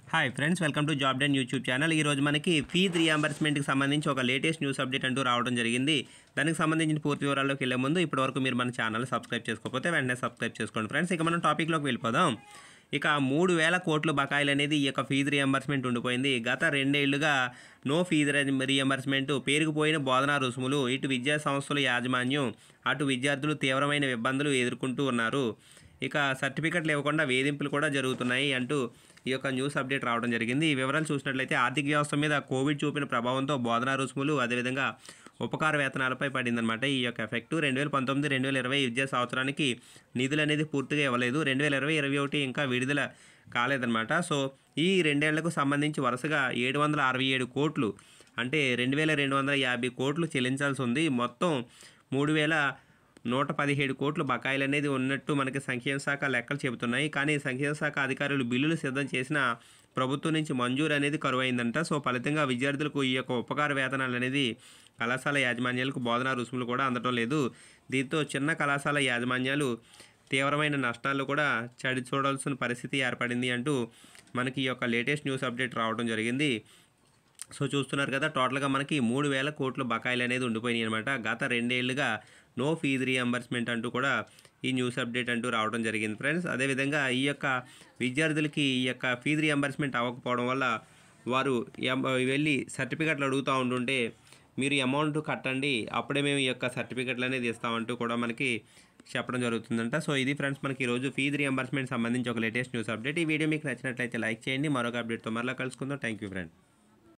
hi friends welcome to Job Den YouTube channel ఈ రోజు మనకి ఫీజ్ రియంబర్స్మెంట్కి సంబంధించి ఒక లేటెస్ట్ న్యూస్ అప్డేట్ అంటూ రావడం జరిగింది దానికి సంబంధించిన పూర్తి వివరాల్లోకి వెళ్ళే ముందు ఇప్పటివరకు మీరు మన ఛానల్ సబ్స్క్రైబ్ చేసుకోకపోతే వెంటనే సబ్స్క్రైబ్ చేసుకోండి ఫ్రెండ్స్ ఇక మనం టాపిక్లోకి వెళ్ళిపోదాం ఇక మూడు వేల కోట్ల బకాయిలు అనేది ఈ యొక్క ఫీజు రియంబర్స్మెంట్ ఉండిపోయింది గత రెండేళ్లుగా నో ఫీజు రియంబర్స్మెంట్ పేరుకుపోయిన బోధనా రుసుములు ఇటు విద్యా సంస్థల యాజమాన్యం అటు విద్యార్థులు తీవ్రమైన ఇబ్బందులు ఎదుర్కొంటూ ఉన్నారు ఇక సర్టిఫికెట్లు ఇవ్వకుండా వేధింపులు కూడా జరుగుతున్నాయి అంటూ ఈ యొక్క న్యూస్ అప్డేట్ రావడం జరిగింది ఈ వివరాలు చూసినట్లయితే ఆర్థిక వ్యవస్థ మీద కోవిడ్ చూపిన ప్రభావంతో బోధనా రుసుములు అదేవిధంగా ఉపకార వేతనాలపై పడిందనమాట ఈ యొక్క ఎఫెక్ట్ రెండు వేల పంతొమ్మిది రెండు వేల ఇరవై విద్యా సంవత్సరానికి నిధులు అనేది పూర్తిగా ఇవ్వలేదు రెండు వేల ఇరవై ఇరవై ఒకటి ఇంకా విడుదల కాలేదన్నమాట సో ఈ రెండేళ్లకు సంబంధించి వరుసగా ఏడు వందల అరవై ఏడు కోట్లు అంటే రెండు వేల రెండు వందల యాభై కోట్లు చెల్లించాల్సి ఉంది మొత్తం మూడు వేల నూట పదిహేడు కోట్ల బకాయిలు అనేది ఉన్నట్టు మనకి సంక్షేమ శాఖ లెక్కలు చెబుతున్నాయి కానీ సంక్షేమ శాఖ అధికారులు బిల్లులు సిద్ధం చేసిన ప్రభుత్వం నుంచి మంజూరు అనేది కరువైందంట సో ఫలితంగా విద్యార్థులకు ఈ యొక్క ఉపకార వేతనాలు అనేది కళాశాల యాజమాన్యాలకు బోధనా రుసుములు కూడా అందడం లేదు దీంతో చిన్న కళాశాల యాజమాన్యాలు తీవ్రమైన నష్టాలు కూడా చడి చూడాల్సిన పరిస్థితి ఏర్పడింది అంటూ మనకి ఈ యొక్క లేటెస్ట్ న్యూస్ అప్డేట్ రావడం జరిగింది సో చూస్తున్నారు కదా టోటల్గా మనకి మూడు వేల కోట్ల బకాయిలు అనేది ఉండిపోయినాయి అనమాట గత రెండేళ్లుగా నో ఫీజు రియంబర్స్మెంట్ అంటూ కూడా ఈ న్యూస్ అప్డేట్ అంటూ రావడం జరిగింది ఫ్రెండ్స్ అదేవిధంగా ఈ యొక్క విద్యార్థులకి ఈ యొక్క ఫీజు రియంబర్స్మెంట్ అవ్వకపోవడం వల్ల వారు ఎం- వెళ్ళి సర్టిఫికెట్లు అడుగుతూ ఉంటుంటే మీరు అమౌంట్ కట్టండి అప్పుడే మేము ఈ యొక్క సర్టిఫికెట్లు అనేది ఇస్తామంటూ కూడా మనకి చెప్పడం జరుగుతుందంట సో ఇది ఫ్రెండ్స్ మనకి ఈరోజు ఫీజు రియంబర్స్మెంట్ సంబంధించి ఒక లేటెస్ట్ న్యూస్ అప్డేట్ ఈ వీడియో మీకు నచ్చినట్లయితే లైక్ చేయండి మరొక అప్డేట్తో మరలా కలుసుకుందాం థ్యాంక్ యూ ఫ్రెండ్